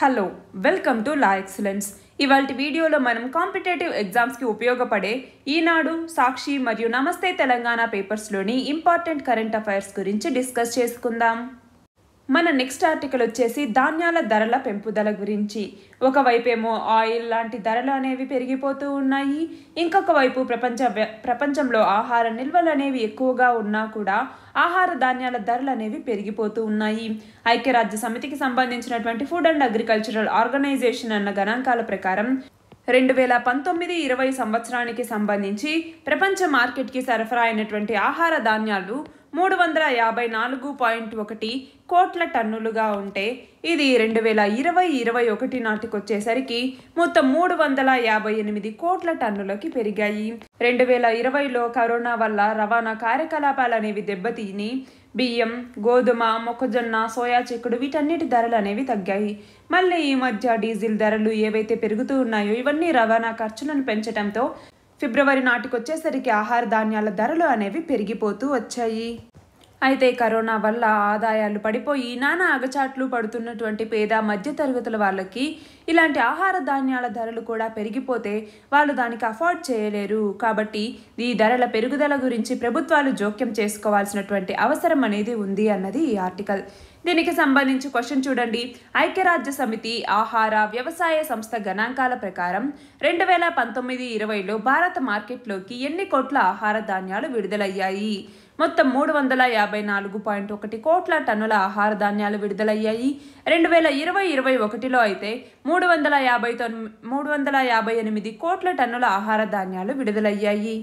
hello welcome to la excellence ఇవాళ వీడియోలో మనం కాంపిటేటివ్ ఎగ్జామ్స్కి ఉపయోగపడే ఈనాడు సాక్షి మరియు నమస్తే తెలంగాణ పేపర్స్లోని ఇంపార్టెంట్ కరెంట్ అఫైర్స్ గురించి డిస్కస్ చేసుకుందాం మన నెక్స్ట్ ఆర్టికల్ వచ్చేసి ధాన్యాల ధరల పెంపుదల గురించి ఒకవైపేమో ఆయిల్ లాంటి ధరలు అనేవి పెరిగిపోతూ ఉన్నాయి ఇంకొక వైపు ప్రపంచ వ్య- ప్రపంచంలో ఆహార నిల్వలు అనేవి ఎక్కువగా ఉన్నా కూడా ఆహార ధాన్యాల ధరలు అనేవి పెరిగిపోతూ ఉన్నాయి ఐక్యరాజ్య సమితికి సంబంధించినటువంటి ఫుడ్ అండ్ అగ్రికల్చరల్ ఆర్గనైజేషన్ అన్న గణాంకాల ప్రకారం రెండు వేల పంతొమ్మిది ఇరవై సంవత్సరానికి సంబంధించి ప్రపంచ మార్కెట్కి సరఫరా అయినటువంటి ఆహార ధాన్యాలు మూడు వందల యాభై నాలుగు పాయింట్ ఒకటి కోట్ల టన్నులుగా ఉంటే ఇది రెండు వేల ఇరవై ఇరవై ఒకటి నాటికి వచ్చేసరికి మొత్తం మూడు వందల యాభై ఎనిమిది కోట్ల టన్నులకి పెరిగాయి రెండు వేల ఇరవైలో కరోనా వల్ల రవాణా కార్యకలాపాలు అనేవి దెబ్బతిని బియ్యం గోధుమ మొక్కజొన్న సోయా చిక్కుడు వీటన్నిటి ధరలు అనేవి తగ్గాయి మళ్ళీ ఈ మధ్య డీజిల్ ధరలు ఏవైతే పెరుగుతూ ఉన్నాయో ఇవన్నీ రవాణా ఖర్చులను పెంచడంతో ఫిబ్రవరి నాటికి వచ్చేసరికి ఆహార ధాన్యాల ధరలు అనేవి పెరిగిపోతూ వచ్చాయి అయితే కరోనా వల్ల ఆదాయాలు పడిపోయి నానా అగచాట్లు పడుతున్నటువంటి పేద మధ్యతరగతుల వాళ్ళకి ఇలాంటి ఆహార ధాన్యాల ధరలు కూడా పెరిగిపోతే వాళ్ళు దానికి అఫోర్డ్ చేయలేరు కాబట్టి ఈ ధరల పెరుగుదల గురించి ప్రభుత్వాలు జోక్యం చేసుకోవాల్సినటువంటి అవసరం అనేది ఉంది అన్నది ఈ ఆర్టికల్ దీనికి సంబంధించి క్వశ్చన్ చూడండి ఐక్యరాజ్య సమితి ఆహార వ్యవసాయ సంస్థ గణాంకాల ప్రకారం రెండు వేల పంతొమ్మిది ఇరవైలో భారత మార్కెట్లోకి ఎన్ని కోట్ల ఆహార ధాన్యాలు విడుదలయ్యాయి మొత్తం మూడు వందల యాభై నాలుగు పాయింట్ ఒకటి కోట్ల టన్నుల ఆహార ధాన్యాలు విడుదలయ్యాయి రెండు వేల ఇరవై ఇరవై ఒకటిలో అయితే మూడు వందల యాభై తొమ్మిది మూడు వందల యాభై ఎనిమిది కోట్ల టన్నుల ఆహార ధాన్యాలు విడుదలయ్యాయి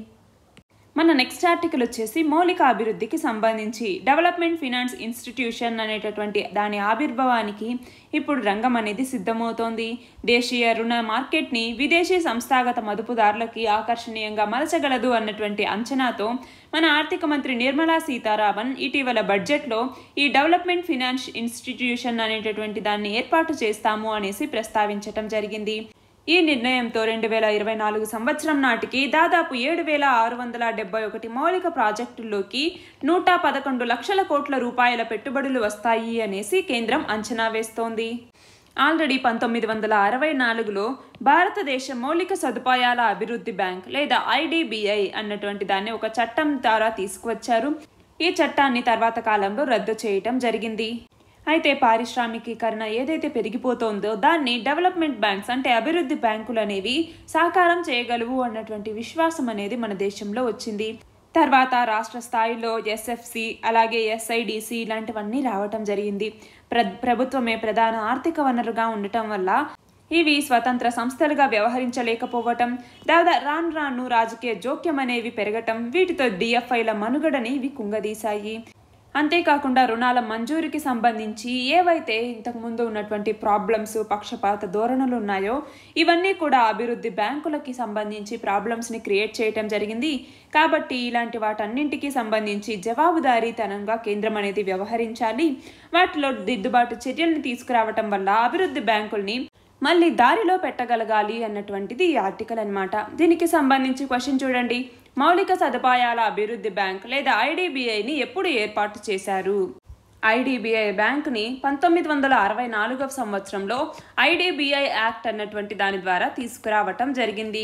మన నెక్స్ట్ ఆర్టికల్ వచ్చేసి మౌలిక అభివృద్ధికి సంబంధించి డెవలప్మెంట్ ఫినాన్స్ ఇన్స్టిట్యూషన్ అనేటటువంటి దాని ఆవిర్భావానికి ఇప్పుడు రంగం అనేది సిద్ధమవుతోంది దేశీయ రుణ మార్కెట్ని విదేశీ సంస్థాగత మదుపుదారులకి ఆకర్షణీయంగా మలచగలదు అన్నటువంటి అంచనాతో మన ఆర్థిక మంత్రి నిర్మలా సీతారామన్ ఇటీవల బడ్జెట్లో ఈ డెవలప్మెంట్ ఫినాన్స్ ఇన్స్టిట్యూషన్ అనేటటువంటి దాన్ని ఏర్పాటు చేస్తాము అనేసి ప్రస్తావించటం జరిగింది ఈ నిర్ణయంతో రెండు వేల ఇరవై నాలుగు సంవత్సరం నాటికి దాదాపు ఏడు వేల ఆరు వందల డెబ్బై ఒకటి మౌలిక ప్రాజెక్టుల్లోకి నూట పదకొండు లక్షల కోట్ల రూపాయల పెట్టుబడులు వస్తాయి అనేసి కేంద్రం అంచనా వేస్తోంది ఆల్రెడీ పంతొమ్మిది వందల అరవై నాలుగులో భారతదేశ మౌలిక సదుపాయాల అభివృద్ధి బ్యాంక్ లేదా ఐడిబిఐ అన్నటువంటి దాన్ని ఒక చట్టం ద్వారా తీసుకువచ్చారు ఈ చట్టాన్ని తర్వాత కాలంలో రద్దు చేయటం జరిగింది అయితే పారిశ్రామికీకరణ ఏదైతే పెరిగిపోతోందో దాన్ని డెవలప్మెంట్ బ్యాంక్స్ అంటే అభివృద్ధి బ్యాంకులు అనేవి సాకారం చేయగలవు అన్నటువంటి విశ్వాసం అనేది మన దేశంలో వచ్చింది తర్వాత రాష్ట్ర స్థాయిలో ఎస్ఎఫ్సి అలాగే ఎస్ఐడిసి ఇలాంటివన్నీ రావటం జరిగింది ప్ర ప్రభుత్వమే ప్రధాన ఆర్థిక వనరుగా ఉండటం వల్ల ఇవి స్వతంత్ర సంస్థలుగా వ్యవహరించలేకపోవటం దాదా రాను రాను రాజకీయ జోక్యం అనేవి పెరగటం వీటితో డిఎఫ్ఐల మనుగడని ఇవి కుంగదీశాయి అంతేకాకుండా రుణాల మంజూరికి సంబంధించి ఏవైతే ఇంతకుముందు ఉన్నటువంటి ప్రాబ్లమ్స్ పక్షపాత ధోరణులు ఉన్నాయో ఇవన్నీ కూడా అభివృద్ధి బ్యాంకులకి సంబంధించి ప్రాబ్లమ్స్ని క్రియేట్ చేయటం జరిగింది కాబట్టి ఇలాంటి వాటన్నింటికి సంబంధించి జవాబుదారీతనంగా కేంద్రం అనేది వ్యవహరించాలి వాటిలో దిద్దుబాటు చర్యల్ని తీసుకురావటం వల్ల అభివృద్ధి బ్యాంకుల్ని మళ్ళీ దారిలో పెట్టగలగాలి అన్నటువంటిది ఈ ఆర్టికల్ అన్నమాట దీనికి సంబంధించి క్వశ్చన్ చూడండి మౌలిక సదుపాయాల అభివృద్ధి బ్యాంక్ లేదా ఐడిబిఐని ఎప్పుడు ఏర్పాటు చేశారు ఐడిబిఐ బ్యాంక్ని పంతొమ్మిది వందల అరవై నాలుగవ సంవత్సరంలో ఐడిబిఐ యాక్ట్ అన్నటువంటి దాని ద్వారా తీసుకురావటం జరిగింది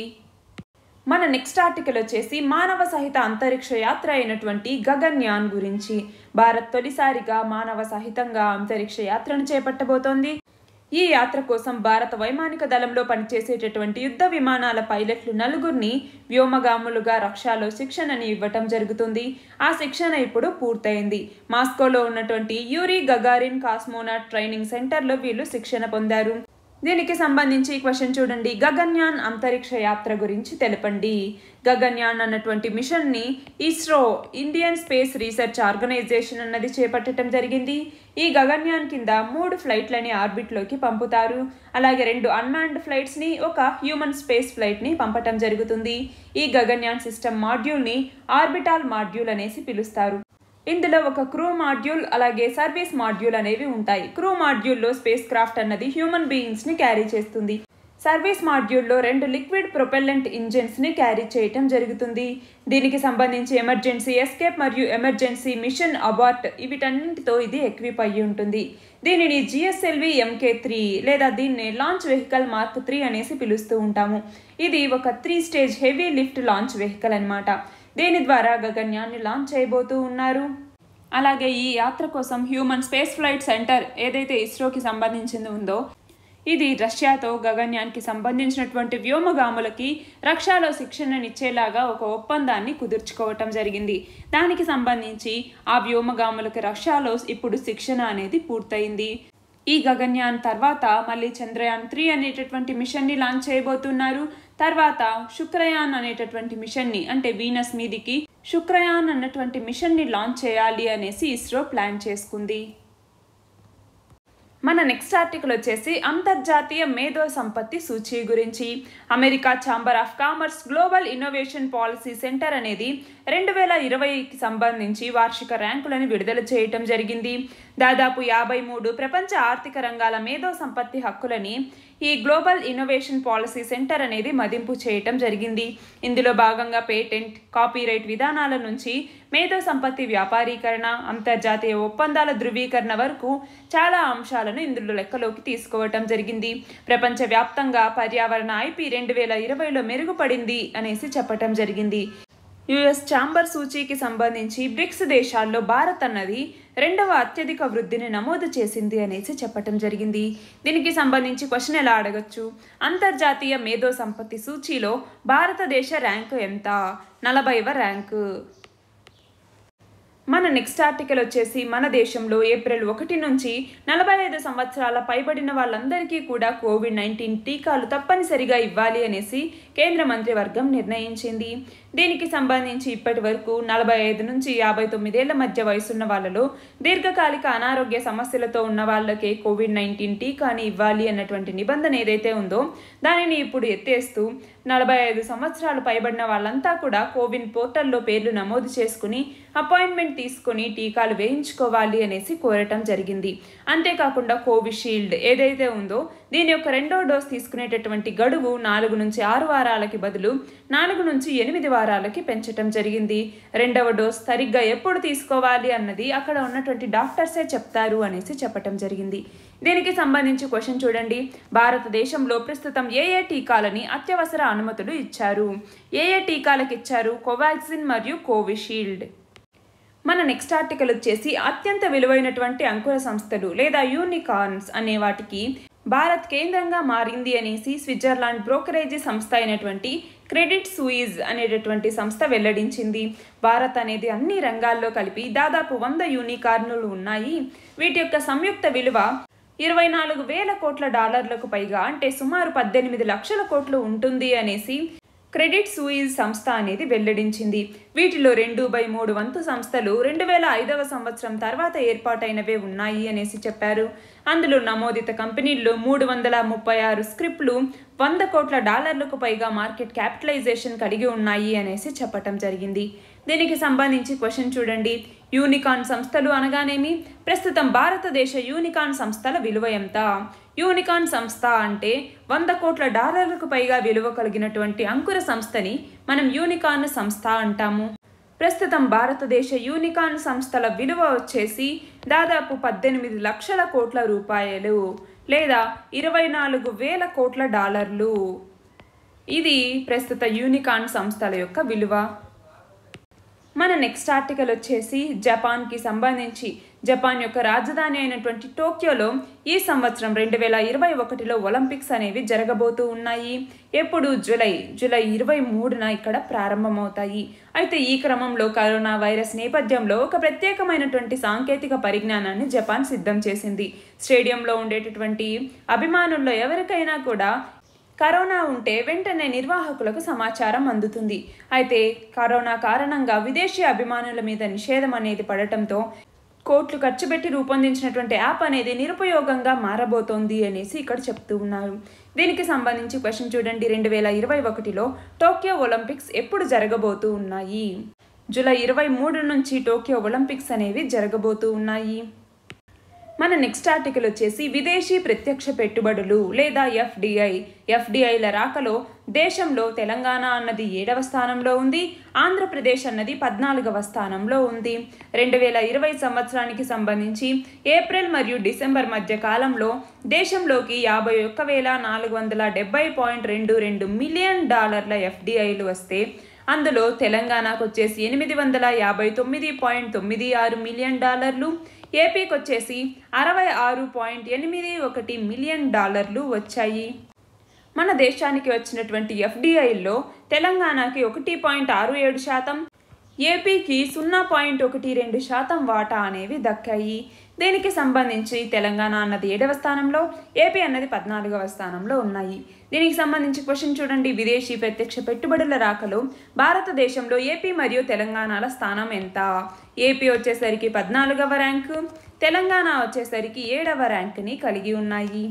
మన నెక్స్ట్ ఆర్టికల్ వచ్చేసి మానవ సహిత అంతరిక్ష యాత్ర అయినటువంటి గగన్యాన్ గురించి భారత్ తొలిసారిగా మానవ సహితంగా అంతరిక్ష యాత్రను చేపట్టబోతోంది ఈ యాత్ర కోసం భారత వైమానిక దళంలో పనిచేసేటటువంటి యుద్ధ విమానాల పైలట్లు నలుగురిని వ్యోమగాములుగా రక్షాలో శిక్షణని ఇవ్వటం జరుగుతుంది ఆ శిక్షణ ఇప్పుడు పూర్తయింది మాస్కోలో ఉన్నటువంటి యూరి గగారిన్ కాస్మోనాట్ ట్రైనింగ్ సెంటర్లో వీళ్ళు శిక్షణ పొందారు దీనికి సంబంధించి క్వశ్చన్ చూడండి గగన్యాన్ అంతరిక్ష యాత్ర గురించి తెలపండి గగన్యాన్ అన్నటువంటి మిషన్ని ISRO Indian space research organisation అన్నది చేపట్టడం జరిగింది ఈ గగన్యాన్ కింద మూడు ఫ్లైట్లని ఆర్బిట్లోకి పంపుతారు అలాగే రెండు అన్మాన్డ్ ఫ్లైట్స్ని ఒక హ్యూమన్ స్పేస్ ఫ్లైట్ని పంపటం జరుగుతుంది ఈ గగన్యాన్ సిస్టమ్ మాడ్యూల్ని ఆర్బిటాల్ మాడ్యూల్ అనేసి పిలుస్తారు ఇందులో ఒక క్రూ మాడ్యూల్ అలాగే సర్వీస్ మాడ్యూల్ అనేవి ఉంటాయి క్రూ మాడ్యూల్లో స్పేస్ క్రాఫ్ట్ అన్నది హ్యూమన్ బీయింగ్స్ ని క్యారీ చేస్తుంది సర్వీస్ మాడ్యూల్లో రెండు లిక్విడ్ ప్రొపెల్లెంట్ ఇంజిన్స్ని క్యారీ చేయటం జరుగుతుంది దీనికి సంబంధించి ఎమర్జెన్సీ ఎస్కేప్ మరియు ఎమర్జెన్సీ మిషన్ అబార్ట్ వీటన్నింటితో ఇది ఎక్విప్ అయ్యి ఉంటుంది దీనిని జిఎస్ఎల్వి ఎంకే త్రీ లేదా దీన్ని లాంచ్ వెహికల్ మార్క్ త్రీ అనేసి పిలుస్తూ ఉంటాము ఇది ఒక three stage heavy lift launch vehicle అనమాట దీని ద్వారా గగన్యాన్ని లాంచ్ చేయబోతూ ఉన్నారు అలాగే ఈ యాత్ర కోసం హ్యూమన్ స్పేస్ ఫ్లైట్ సెంటర్ ఏదైతే ఇస్రోకి సంబంధించింది ఉందో ఇది రష్యాతో గగన్యాన్కి సంబంధించినటువంటి వ్యోమగాములకి రక్షాలో శిక్షణనిచ్చేలాగా ఒక ఒప్పందాన్ని కుదుర్చుకోవటం జరిగింది దానికి సంబంధించి ఆ వ్యోమగాములకి రష్యాలో ఇప్పుడు శిక్షణ అనేది పూర్తయింది ఈ గగన్యాన్ తర్వాత మళ్ళీ చంద్రయాన్ త్రీ అనేటటువంటి మిషన్ని లాంచ్ చేయబోతున్నారు తర్వాత శుక్రయాన్ అనేటటువంటి మిషన్ని అంటే వీనస్ మీదికి శుక్రయాన్ అన్నటువంటి మిషన్ని లాంచ్ చేయాలి అనేసి ఇస్రో ప్లాన్ చేసుకుంది మన నెక్స్ట్ ఆర్టికల్ వచ్చేసి అంతర్జాతీయ మేధో సంపత్తి సూచి గురించి America chamber of commerce global innovation policy centre అనేది రెండు వేల ఇరవైకి సంబంధించి వార్షిక ర్యాంకులను విడుదల చేయటం జరిగింది దాదాపు యాభై మూడు ప్రపంచ ఆర్థిక రంగాల మేధో సంపత్తి హక్కులని ఈ గ్లోబల్ ఇన్నోవేషన్ పాలసీ సెంటర్ అనేది మదింపు చేయటం జరిగింది ఇందులో భాగంగా పేటెంట్ కాపీరైట్ విధానాల నుంచి మేధో సంపత్తి వ్యాపారీకరణ అంతర్జాతీయ ఒప్పందాల ధృవీకరణ వరకు చాలా అంశాలను ఇందులో లెక్కలోకి తీసుకోవటం జరిగింది ప్రపంచవ్యాప్తంగా పర్యావరణ ఐపీ రెండు వేల ఇరవైలో మెరుగుపడింది అనేసి చెప్పటం జరిగింది యుఎస్ ఛాంబర్ సూచీకి సంబంధించి బ్రిక్స్ దేశాల్లో భారత్ అన్నది రెండవ అత్యధిక వృద్ధిని నమోదు చేసింది అనేసి చెప్పటం జరిగింది దీనికి సంబంధించి క్వశ్చన్ ఎలా అడగచ్చు అంతర్జాతీయ మేధో సంపత్తి సూచీలో భారతదేశ ర్యాంకు ఎంత నలభైవ ర్యాంకు మన నెక్స్ట్ ఆర్టికల్ వచ్చేసి మన దేశంలో ఏప్రిల్ ఒకటి నుంచి నలభై ఐదు సంవత్సరాల పైబడిన వాళ్ళందరికీ కూడా కోవిడ్ నైన్టీన్ టీకాలు తప్పనిసరిగా ఇవ్వాలి అనేసి కేంద్ర మంత్రివర్గం నిర్ణయించింది దీనికి సంబంధించి ఇప్పటి వరకు నలభై ఐదు నుంచి యాభై తొమ్మిదేళ్ల మధ్య వయసున్న వాళ్ళలో దీర్ఘకాలిక అనారోగ్య సమస్యలతో ఉన్న వాళ్ళకే కోవిడ్ నైన్టీన్ టీకాని ఇవ్వాలి అన్నటువంటి నిబంధన ఏదైతే ఉందో దానిని ఇప్పుడు ఎత్తేస్తూ నలభై ఐదు సంవత్సరాలు పైబడిన వాళ్ళంతా కూడా కోవిన్ పోర్టల్లో పేర్లు నమోదు చేసుకుని అపాయింట్మెంట్ తీసుకుని టీకాలు వేయించుకోవాలి అనేసి కోరటం జరిగింది అంతేకాకుండా కోవిషీల్డ్ ఏదైతే ఉందో దీని యొక్క రెండో డోస్ తీసుకునేటటువంటి గడువు నాలుగు నుంచి ఆరు వారాలకి బదులు నాలుగు నుంచి ఎనిమిది వారాలకి పెంచటం జరిగింది రెండవ డోస్ సరిగ్గా ఎప్పుడు తీసుకోవాలి అన్నది అక్కడ ఉన్నటువంటి డాక్టర్సే చెప్తారు అనేసి చెప్పటం జరిగింది దీనికి సంబంధించి క్వశ్చన్ చూడండి భారతదేశంలో ప్రస్తుతం ఏ ఏ టీకాలని అత్యవసర అనుమతులు ఇచ్చారు ఏ ఏ టీకాలకు ఇచ్చారు కోవాక్సిన్ మరియు కోవిషీల్డ్ మన నెక్స్ట్ ఆర్టికల్ వచ్చేసి అత్యంత విలువైనటువంటి అంకుర సంస్థలు లేదా యూనికార్న్స్ అనే వాటికి భారత్ కేంద్రంగా మారింది అనేసి స్విట్జర్లాండ్ బ్రోకరేజీ సంస్థ అయినటువంటి క్రెడిట్ సూయిజ్ అనేటటువంటి సంస్థ వెల్లడించింది భారత్ అనేది అన్ని రంగాల్లో కలిపి దాదాపు వంద యూనికార్నులు ఉన్నాయి వీటి యొక్క సంయుక్త విలువ ఇరవై నాలుగు వేల కోట్ల డాలర్లకు పైగా అంటే సుమారు పద్దెనిమిది లక్షల కోట్లు ఉంటుంది అనేసి క్రెడిట్ సూయిజ్ సంస్థ అనేది వెల్లడించింది వీటిలో రెండు బై మూడు వంతు సంస్థలు రెండు వేల ఐదవ సంవత్సరం తర్వాత ఏర్పాటైనవే ఉన్నాయి అనేసి చెప్పారు అందులో నమోదిత కంపెనీల్లో మూడు వందల ముప్పై ఆరు స్క్రిప్ట్లు వంద కోట్ల డాలర్లకు పైగా మార్కెట్ క్యాపిటలైజేషన్ కలిగి ఉన్నాయి అనేసి చెప్పటం జరిగింది దీనికి సంబంధించి క్వశ్చన్ చూడండి యూనికాన్ సంస్థలు అనగానేమి ప్రస్తుతం భారతదేశ యూనికాన్ సంస్థల విలువ ఎంత యూనికాన్ సంస్థ అంటే వంద కోట్ల డాలర్లకు పైగా విలువ కలిగినటువంటి అంకుర సంస్థని మనం యూనికాన్ సంస్థ అంటాము ప్రస్తుతం భారతదేశ యూనికాన్ సంస్థల విలువ వచ్చేసి దాదాపు పద్దెనిమిది లక్షల కోట్ల రూపాయలు లేదా ఇరవై నాలుగు వేల కోట్ల డాలర్లు ఇది ప్రస్తుత యూనికాన్ సంస్థల యొక్క విలువ మన నెక్స్ట్ ఆర్టికల్ వచ్చేసి జపాన్కి సంబంధించి జపాన్ యొక్క రాజధాని అయినటువంటి టోక్యోలో ఈ సంవత్సరం రెండు వేల ఇరవై ఒకటిలో ఒలింపిక్స్ అనేవి జరగబోతూ ఉన్నాయి ఎప్పుడు జూలై జూలై ఇరవై మూడున ఇక్కడ ప్రారంభమవుతాయి అయితే ఈ క్రమంలో కరోనా వైరస్ నేపథ్యంలో ఒక ప్రత్యేకమైనటువంటి సాంకేతిక పరిజ్ఞానాన్ని జపాన్ సిద్ధం చేసింది స్టేడియంలో ఉండేటటువంటి అభిమానుల్లో ఎవరికైనా కూడా కరోనా ఉంటే వెంటనే నిర్వాహకులకు సమాచారం అందుతుంది అయితే కరోనా కారణంగా విదేశీ అభిమానుల మీద నిషేధం అనేది పడటంతో కోట్లు ఖర్చు పెట్టి రూపొందించినటువంటి యాప్ అనేది నిరుపయోగంగా మారబోతోంది అనేసి ఇక్కడ చెప్తూ ఉన్నారు దీనికి సంబంధించి క్వశ్చన్ చూడండి రెండు వేల ఇరవై ఒకటిలో టోక్యో ఒలింపిక్స్ ఎప్పుడు జరగబోతూ ఉన్నాయి జూలై ఇరవై మూడు నుంచి టోక్యో ఒలింపిక్స్ అనేవి జరగబోతూ ఉన్నాయి మన నెక్స్ట్ ఆర్టికల్ వచ్చేసి విదేశీ ప్రత్యక్ష పెట్టుబడులు లేదా ఎఫ్డిఐ ఎఫ్డిఐల రాకలో దేశంలో తెలంగాణ అన్నది ఏడవ స్థానంలో ఉంది ఆంధ్రప్రదేశ్ అన్నది పద్నాలుగవ స్థానంలో ఉంది రెండు వేల ఇరవై సంవత్సరానికి సంబంధించి ఏప్రిల్ మరియు డిసెంబర్ మధ్య కాలంలో దేశంలోకి యాభై ఒక్క వేల నాలుగు వందల డెబ్బై పాయింట్ రెండు రెండు మిలియన్ డాలర్ల ఎఫ్డిఐలు వస్తే అందులో తెలంగాణకు వచ్చేసి ఎనిమిది వందల యాభై తొమ్మిది పాయింట్ తొమ్మిది ఆరు మిలియన్ డాలర్లు ఏపీకి వచ్చేసి అరవై ఆరు పాయింట్ ఎనిమిది ఒకటి మిలియన్ డాలర్లు వచ్చాయి మన దేశానికి వచ్చినటువంటి ఎఫ్డిఐల్లో తెలంగాణకి ఒకటి పాయింట్ ఆరు ఏడు శాతం ఏపీకి సున్నా పాయింట్ ఒకటి రెండు శాతం వాటా అనేవి దక్కాయి దీనికి సంబంధించి తెలంగాణ అన్నది ఏడవ స్థానంలో ఏపీ అన్నది పద్నాలుగవ స్థానంలో ఉన్నాయి దీనికి సంబంధించి క్వశ్చన్ చూడండి విదేశీ ప్రత్యక్ష పెట్టుబడుల రాకలో భారతదేశంలో ఏపీ మరియు తెలంగాణల స్థానం ఎంత ఏపీ వచ్చేసరికి పద్నాలుగవ ర్యాంకు తెలంగాణ వచ్చేసరికి ఏడవ ర్యాంక్ని కలిగి ఉన్నాయి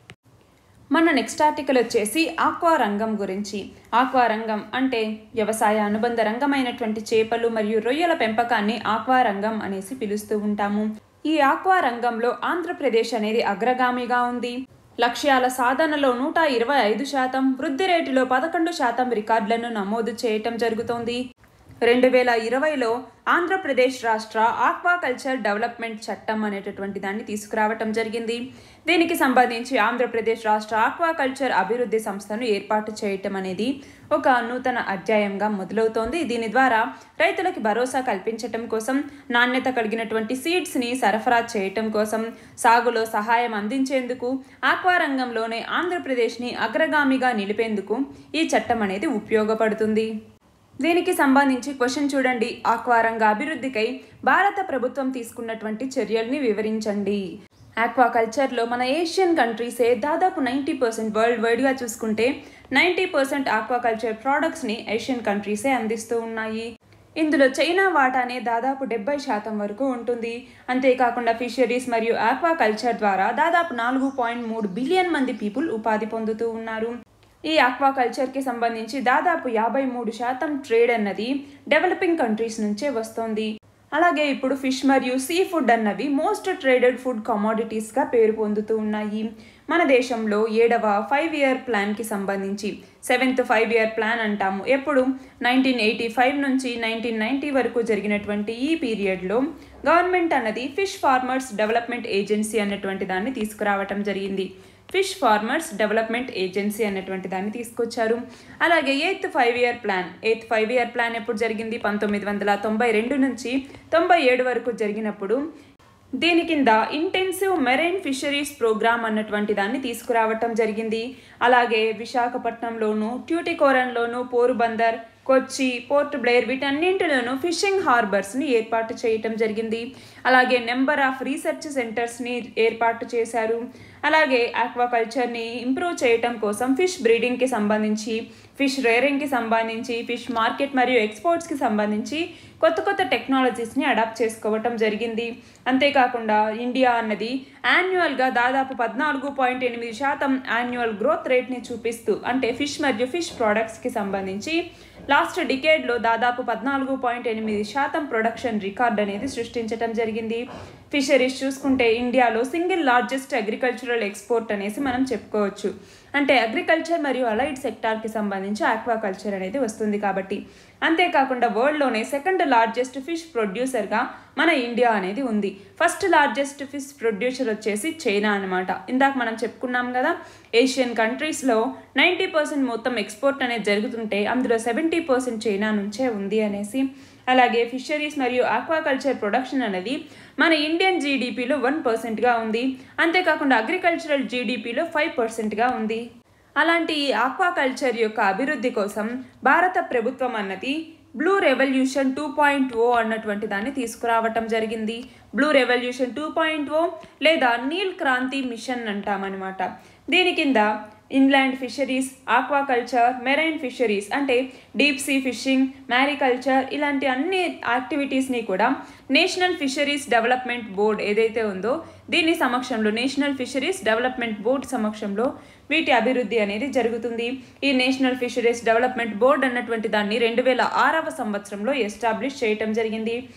మన నెక్స్ట్ ఆర్టికల్ వచ్చేసి ఆక్వా రంగం గురించి ఆక్వా రంగం అంటే వ్యవసాయ అనుబంధ రంగమైనటువంటి చేపలు మరియు రొయ్యల పెంపకాన్ని ఆక్వా రంగం అనేసి పిలుస్తూ ఉంటాము ఈ ఆక్వా రంగంలో ఆంధ్రప్రదేశ్ అనేది అగ్రగామిగా ఉంది లక్ష్యాల సాధనలో నూట ఇరవై ఐదు శాతం వృద్ధి రేటులో పదకొండు శాతం రికార్డులను నమోదు చేయటం జరుగుతోంది రెండు వేల ఇరవైలో ఆంధ్రప్రదేశ్ రాష్ట్ర ఆక్వాకల్చర్ డెవలప్మెంట్ చట్టం అనేటటువంటి దాన్ని తీసుకురావటం జరిగింది దీనికి సంబంధించి ఆంధ్రప్రదేశ్ రాష్ట్ర ఆక్వాకల్చర్ అభివృద్ధి సంస్థను ఏర్పాటు చేయటం అనేది ఒక నూతన అధ్యాయంగా మొదలవుతోంది దీని ద్వారా రైతులకి భరోసా కల్పించటం కోసం నాణ్యత కలిగినటువంటి సీడ్స్ని సరఫరా చేయటం కోసం సాగులో సహాయం అందించేందుకు ఆక్వా రంగంలోనే ఆంధ్రప్రదేశ్ని అగ్రగామిగా నిలిపేందుకు ఈ చట్టం అనేది ఉపయోగపడుతుంది దీనికి సంబంధించి క్వశ్చన్ చూడండి ఆక్వారంగ అభివృద్ధికై భారత ప్రభుత్వం తీసుకున్నటువంటి చర్యల్ని వివరించండి ఆక్వాకల్చర్లో మన ఏషియన్ కంట్రీసే దాదాపు నైంటీ పర్సెంట్ వరల్డ్ వైడ్గా చూసుకుంటే నైంటీ పర్సెంట్ ఆక్వాకల్చర్ ప్రోడక్ట్స్ని ఏషియన్ కంట్రీసే అందిస్తూ ఉన్నాయి ఇందులో చైనా వాటానే దాదాపు డెబ్బై శాతం వరకు ఉంటుంది అంతేకాకుండా ఫిషరీస్ మరియు ఆక్వాకల్చర్ ద్వారా దాదాపు నాలుగు పాయింట్ మూడు బిలియన్ మంది పీపుల్ ఉపాధి పొందుతూ ఉన్నారు ఈ ఆక్వాకల్చర్కి సంబంధించి దాదాపు యాభై మూడు శాతం ట్రేడ్ అన్నది డెవలపింగ్ కంట్రీస్ నుంచే వస్తోంది అలాగే ఇప్పుడు ఫిష్ మరియు సీ ఫుడ్ అన్నవి మోస్ట్ ట్రేడెడ్ ఫుడ్ కమాడిటీస్గా పేరు పొందుతూ ఉన్నాయి మన దేశంలో ఏడవ ఫైవ్ ఇయర్ ప్లాన్కి సంబంధించి సెవెంత్ ఫైవ్ ఇయర్ ప్లాన్ అంటాము ఎప్పుడు నైన్టీన్ ఎయిటీ ఫైవ్ నుంచి నైన్టీన్ నైంటీ వరకు జరిగినటువంటి ఈ పీరియడ్లో గవర్నమెంట్ అన్నది ఫిష్ ఫార్మర్స్ డెవలప్మెంట్ ఏజెన్సీ అన్నటువంటి దాన్ని తీసుకురావటం జరిగింది ఫిష్ ఫార్మర్స్ డెవలప్మెంట్ ఏజెన్సీ అన్నటువంటి దాన్ని తీసుకొచ్చారు అలాగే eighth five year plan eighth five year plan ఎప్పుడు జరిగింది పంతొమ్మిది వందల తొంభై రెండు నుంచి తొంభై ఏడు వరకు జరిగినప్పుడు దీని కింద ఇంటెన్సివ్ మెరైన్ ఫిషరీస్ ప్రోగ్రామ్ అన్నటువంటి దాన్ని తీసుకురావటం జరిగింది అలాగే విశాఖపట్నంలోను ట్యూటికోరన్లోను పోరుబందర్ కొచ్చి పోర్ట్ బ్లేర్ వీటన్నింటిలోనూ ఫిషింగ్ హార్బర్స్ని ఏర్పాటు చేయటం జరిగింది అలాగే నెంబర్ ఆఫ్ రీసెర్చ్ సెంటర్స్ని ఏర్పాటు చేశారు అలాగే ఆక్వాకల్చర్ని ఇంప్రూవ్ చేయటం కోసం ఫిష్ బ్రీడింగ్కి సంబంధించి ఫిష్ రేరింగ్కి సంబంధించి ఫిష్ మార్కెట్ మరియు ఎక్స్పోర్ట్స్కి సంబంధించి కొత్త కొత్త టెక్నాలజీస్ని అడాప్ట్ చేసుకోవటం జరిగింది అంతేకాకుండా ఇండియా అన్నది యాన్యువల్గా దాదాపు పద్నాలుగు పాయింట్ ఎనిమిది శాతం యాన్యువల్ గ్రోత్ రేట్ని చూపిస్తూ అంటే ఫిష్ మరియు ఫిష్ ప్రోడక్ట్స్కి సంబంధించి లాస్ట్ డికేడ్లో దాదాపు పద్నాలుగు పాయింట్ ఎనిమిది శాతం ప్రొడక్షన్ రికార్డ్ అనేది సృష్టించడం జరిగింది ఫిషరీస్ చూసుకుంటే ఇండియాలో సింగిల్ లార్జెస్ట్ అగ్రికల్చరల్ ఎక్స్పోర్ట్ అనేసి మనం చెప్పుకోవచ్చు అంటే అగ్రికల్చర్ మరియు అలైడ్ సెక్టార్కి సంబంధించి ఆక్వాకల్చర్ అనేది వస్తుంది కాబట్టి అంతేకాకుండా వరల్డ్లోనే సెకండ్ లార్జెస్ట్ ఫిష్ ప్రొడ్యూసర్గా మన ఇండియా అనేది ఉంది ఫస్ట్ లార్జెస్ట్ ఫిష్ ప్రొడ్యూసర్ వచ్చేసి చైనా అనమాట ఇందాక మనం చెప్పుకున్నాం కదా ఏషియన్ కంట్రీస్లో నైంటీ పర్సెంట్ మొత్తం ఎక్స్పోర్ట్ అనేది జరుగుతుంటే అందులో సెవెంటీ పర్సెంట్ చైనా నుంచే ఉంది అనేసి అలాగే ఫిషరీస్ మరియు ఆక్వాకల్చర్ ప్రొడక్షన్ అనేది మన ఇండియన్ జీడిపిలో వన్ పర్సెంట్గా ఉంది అంతేకాకుండా అగ్రికల్చరల్ జీడిపిలో ఫైవ్ పర్సెంట్గా ఉంది అలాంటి ఈ ఆక్వాకల్చర్ యొక్క అభివృద్ధి కోసం భారత ప్రభుత్వం అన్నది blue revolution two point O అన్నటువంటి దాన్ని తీసుకురావటం జరిగింది blue revolution two point O లేదా నీల్ క్రాంతి మిషన్ అంటామన్నమాట దీని కింద inland fisheries aquaculture marine fisheries అంటే డీప్ సీ ఫిషింగ్ మ్యారికల్చర్ ఇలాంటి అన్ని యాక్టివిటీస్ని కూడా నేషనల్ ఫిషరీస్ డెవలప్మెంట్ బోర్డ్ ఏదైతే ఉందో దీని సమక్షంలో నేషనల్ ఫిషరీస్ డెవలప్మెంట్ బోర్డ్ సమక్షంలో వీటి అభివృద్ధి అనేది జరుగుతుంది ఈ నేషనల్ ఫిషరీస్ డెవలప్మెంట్ బోర్డ్ అన్నటువంటి దాన్ని రెండు వేల ఆరవ సంవత్సరంలో ఎస్టాబ్లిష్ చేయటం జరిగింది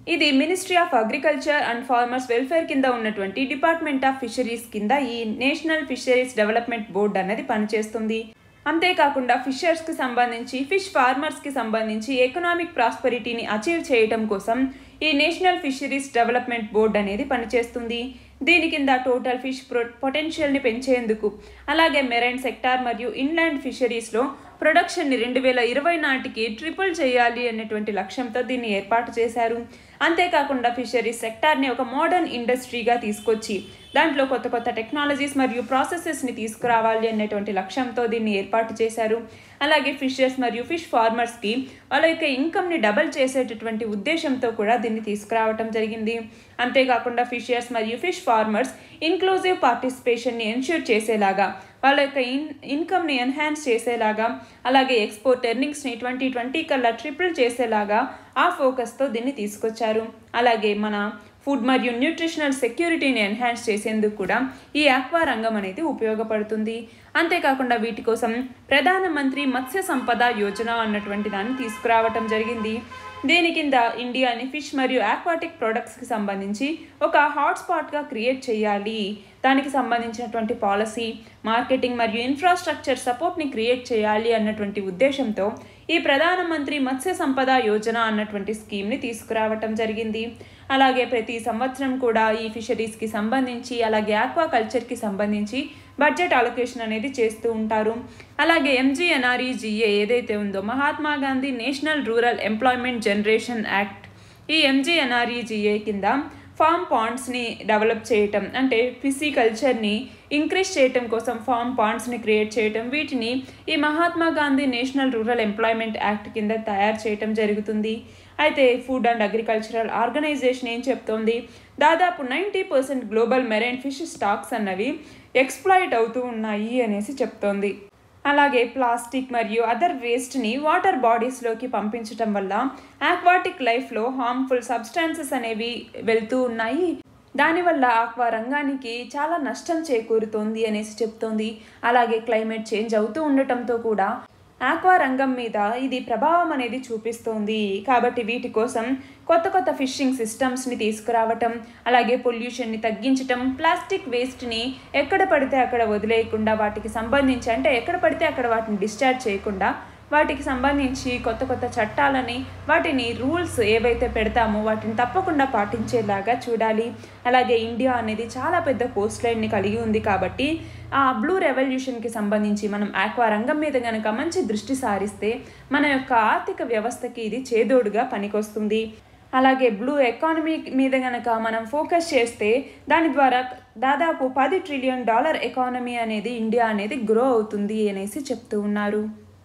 ఇది ministry of agriculture and farmers welfare కింద ఉన్నటువంటి డిపార్ట్మెంట్ ఆఫ్ ఫిషరీస్ కింద ఈ నేషనల్ ఫిషరీస్ డెవలప్మెంట్ బోర్డ్ అనేది పనిచేస్తుంది అంతేకాకుండా ఫిషర్స్కి సంబంధించి ఫిష్ ఫార్మర్స్కి సంబంధించి ఎకనామిక్ ప్రాస్పరిటీని అచీవ్ చేయడం కోసం ఈ నేషనల్ ఫిషరీస్ డెవలప్మెంట్ బోర్డ్ అనేది పనిచేస్తుంది దీని కింద టోటల్ ఫిష్ ప్రొ పొటెన్షియల్ని పెంచేందుకు అలాగే మెరైన్ సెక్టార్ మరియు ఇన్లాండ్ ఫిషరీస్లో ప్రొడక్షన్ని రెండు వేల ఇరవై నాటికి ట్రిపుల్ చేయాలి అనేటువంటి లక్ష్యంతో దీన్ని ఏర్పాటు చేశారు అంతేకాకుండా ఫిషరీస్ సెక్టార్ని ఒక మోడర్న్ ఇండస్ట్రీగా తీసుకొచ్చి దాంట్లో కొత్త కొత్త టెక్నాలజీస్ మరియు ప్రాసెసెస్ని తీసుకురావాలి అనేటువంటి లక్ష్యంతో దీన్ని ఏర్పాటు చేశారు అలాగే ఫిషర్స్ మరియు ఫిష్ ఫార్మర్స్కి వాళ్ళ యొక్క ఇన్కమ్ని డబల్ చేసేటటువంటి ఉద్దేశంతో కూడా దీన్ని తీసుకురావటం జరిగింది అంతేకాకుండా ఫిషర్స్ మరియు ఫిష్ ఫార్మర్స్ ఇన్క్లూజివ్ పార్టిసిపేషన్ని ఎన్ష్యూర్ చేసేలాగా వాళ్ళ యొక్క ఇన్ ఇన్కమ్ని ఎన్హాన్స్ చేసేలాగా అలాగే ఎక్స్పోర్ట్ ఎర్నింగ్స్ని ట్వంటీ ట్వంటీ కల్లా ట్రిపుల్ చేసేలాగా ఆ ఫోకస్తో దీన్ని తీసుకొచ్చారు అలాగే మన ఫుడ్ మరియు న్యూట్రిషనల్ సెక్యూరిటీని ఎన్హాన్స్ చేసేందుకు కూడా ఈ ఆక్వా రంగం అనేది ఉపయోగపడుతుంది అంతేకాకుండా వీటి కోసం ప్రధానమంత్రి మత్స్య సంపద యోజన అన్నటువంటి దాన్ని తీసుకురావటం జరిగింది దీని కింద ఇండియాని ఫిష్ మరియు ఆక్వాటిక్ ప్రొడక్ట్స్కి సంబంధించి ఒక హాట్స్పాట్గా క్రియేట్ చేయాలి దానికి సంబంధించినటువంటి పాలసీ మార్కెటింగ్ మరియు ఇన్ఫ్రాస్ట్రక్చర్ సపోర్ట్ని క్రియేట్ చేయాలి అన్నటువంటి ఉద్దేశంతో ఈ ప్రధానమంత్రి మత్స్య సంపద యోజన అన్నటువంటి స్కీమ్ని తీసుకురావటం జరిగింది అలాగే ప్రతి సంవత్సరం కూడా ఈ ఫిషరీస్కి సంబంధించి అలాగే ఆక్వాకల్చర్కి సంబంధించి బడ్జెట్ అలొకేషన్ అనేది చేస్తూ ఉంటారు అలాగే ఎంజీఎన్ఆర్ఈజీఏ ఏదైతే ఉందో Mahatma Gandhi national rural employment generation act ఈ ఎంజీఎన్ఆర్ఈజీఏ కింద ఫామ్ పాండ్స్ని డెవలప్ చేయటం అంటే ఫిసికల్చర్ని ఇంక్రీజ్ చేయటం కోసం ఫామ్ పాండ్స్ని క్రియేట్ చేయటం వీటిని ఈ Mahatma Gandhi national rural employment act కింద తయారు చేయటం జరుగుతుంది అయితే ఫుడ్ అండ్ అగ్రికల్చరల్ ఆర్గనైజేషన్ ఏం చెప్తోంది దాదాపు ninety percent global marine fish stocks అన్నవి ఎక్స్ప్లాయిట్ అవుతూ ఉన్నాయి అనేసి చెప్తోంది అలాగే ప్లాస్టిక్ మరియు అదర్ వేస్ట్ని వాటర్ బాడీస్లోకి పంపించటం వల్ల ఆక్వాటిక్ లైఫ్లో హార్మ్ఫుల్ సబ్స్టాన్సెస్ అనేవి వెళ్తూ ఉన్నాయి దానివల్ల ఆక్వా రంగానికి చాలా నష్టం చేకూరుతోంది అనేసి చెప్తోంది అలాగే క్లైమేట్ చేంజ్ అవుతూ ఉండటంతో కూడా ఆక్వా రంగం మీద ఇది ప్రభావం అనేది చూపిస్తోంది కాబట్టి వీటి కోసం కొత్త కొత్త ఫిషింగ్ సిస్టమ్స్ని తీసుకురావటం అలాగే పొల్యూషన్ని తగ్గించటం ప్లాస్టిక్ వేస్ట్ని ఎక్కడ పడితే అక్కడ వదిలేయకుండా వాటికి సంబంధించి అంటే ఎక్కడ పడితే అక్కడ వాటిని డిశ్చార్జ్ చేయకుండా వాటికి సంబంధించి కొత్త కొత్త చట్టాలని వాటిని రూల్స్ ఏవైతే పెడతామో వాటిని తప్పకుండా పాటించేలాగా చూడాలి అలాగే ఇండియా అనేది చాలా పెద్ద కోస్ట్ లైన్ని కలిగి ఉంది కాబట్టి ఆ బ్లూ రెవల్యూషన్కి సంబంధించి మనం ఆక్వా రంగం మీద కనుక మంచి దృష్టి సారిస్తే మన యొక్క ఆర్థిక వ్యవస్థకి ఇది చేదోడుగా పనికొస్తుంది అలాగే బ్లూ ఎకానమీ మీద గనక మనం ఫోకస్ చేస్తే దాని ద్వారా దాదాపు పది ట్రిలియన్ డాలర్ ఎకానమీ అనేది ఇండియా అనేది గ్రో అవుతుంది అనేసి చెప్తూ ఉన్నారు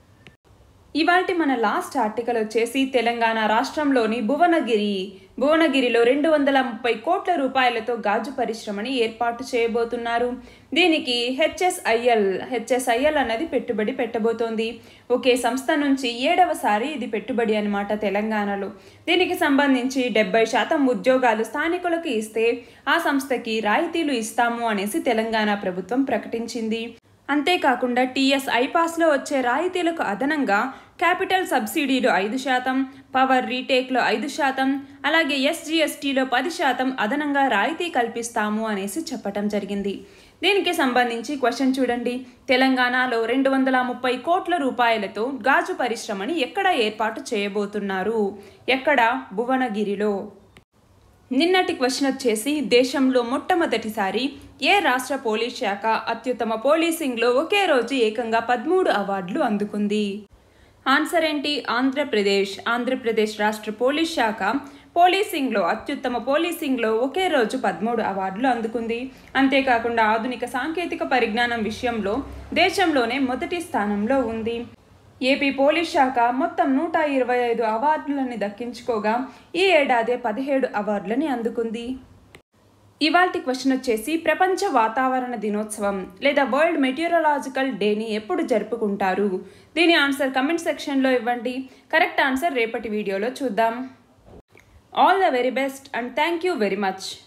ఇవాటి మన లాస్ట్ ఆర్టికల్ వచ్చేసి తెలంగాణ రాష్ట్రంలోని భువనగిరి భువనగిరిలో రెండు వందల ముప్పై కోట్ల రూపాయలతో గాజు పరిశ్రమని ఏర్పాటు చేయబోతున్నారు దీనికి హెచ్ఎస్ఐఎల్ హెచ్ఎస్ఐఎల్ అన్నది పెట్టుబడి పెట్టబోతోంది ఒకే సంస్థ నుంచి ఏడవసారి ఇది పెట్టుబడి అనమాట తెలంగాణలో దీనికి సంబంధించి డెబ్బై శాతం ఉద్యోగాలు స్థానికులకు ఇస్తే ఆ సంస్థకి రాయితీలు ఇస్తాము అనేసి తెలంగాణ ప్రభుత్వం ప్రకటించింది అంతేకాకుండా టీఎస్ ఐపాస్లో వచ్చే రాయితీలకు అదనంగా క్యాపిటల్ సబ్సిడీలు ఐదు శాతం పవర్ రీటేక్లో ఐదు శాతం అలాగే ఎస్జిఎస్టీలో పది శాతం అదనంగా రాయితీ కల్పిస్తాము అనేసి చెప్పటం జరిగింది దీనికి సంబంధించి క్వశ్చన్ చూడండి తెలంగాణలో రెండు వందల ముప్పై కోట్ల రూపాయలతో గాజు పరిశ్రమని ఎక్కడ ఏర్పాటు చేయబోతున్నారు ఎక్కడ భువనగిరిలో నిన్నటి క్వశ్చన్ వచ్చేసి దేశంలో మొట్టమొదటిసారి ఏ రాష్ట్ర పోలీస్ శాఖ అత్యుత్తమ పోలీసింగ్లో ఒకే రోజు ఏకంగా పదమూడు అవార్డులు అందుకుంది ఆన్సర్ ఏంటి ఆంధ్రప్రదేశ్ ఆంధ్రప్రదేశ్ రాష్ట్ర పోలీస్ శాఖ పోలీసింగ్లో అత్యుత్తమ పోలీసింగ్లో ఒకే రోజు పదమూడు అవార్డులు అందుకుంది అంతేకాకుండా ఆధునిక సాంకేతిక పరిజ్ఞానం విషయంలో దేశంలోనే మొదటి స్థానంలో ఉంది ఏపీ పోలీస్ శాఖ మొత్తం నూట ఇరవై ఐదు అవార్డులని దక్కించుకోగా ఈ ఏడాదే పదిహేడు అవార్డులని అందుకుంది ఇవాల్టి క్వశ్చన్ వచ్చేసి ప్రపంచ వాతావరణ దినోత్సవం లేదా వరల్డ్ మెటీరియలాజికల్ డేని ఎప్పుడు జరుపుకుంటారు దీని ఆన్సర్ కమెంట్ సెక్షన్లో ఇవ్వండి కరెక్ట్ ఆన్సర్ రేపటి వీడియోలో చూద్దాం all the very best and thank you very much